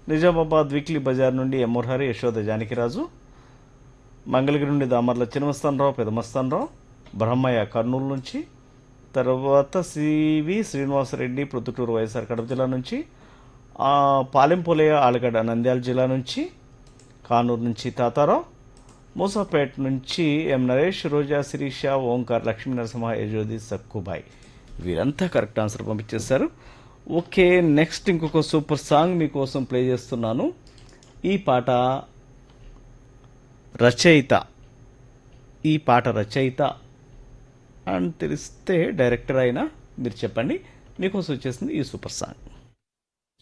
Nizamabad weekly Bazar నుండి ఎం మురహరి యశోద జానకిరాజు మంగళగిరి నుండి దామర్ల చిన్నమస్తానరావు పెదమస్తానరావు బ్రహ్మయ్య కర్నూలు నుంచి తర్వాత సివి శ్రీనివాసరెడ్డి ప్రొద్దుటూరు వైఎస్ఆర్ కడప జిల్లా నుంచి ఆ, పాలెంపోలయ్య ఆలగడ్డ నంద్యాల జిల్లా నుంచి కానూరు నుంచి తాతారావు మూసాపేట్ నుంచి ఎం నరేష్ రోజా శిరీష ఓంకార్ లక్ష్మీ నరసింహ యజోది సక్కుబాయ్ వీరంతా కరెక్ట్ ఆన్సర్ పంపించేశారు ఓకే నెక్స్ట్ ఇంకొక సూపర్ సాంగ్ మీకోసం ప్లే చేస్తున్నాను ఈ పాట రచయిత ఈ పాట రచయిత అని తెలిస్తే డైరెక్టర్ అయినా మీరు చెప్పండి మీకోసం వచ్చేసింది ఈ సూపర్ సాంగ్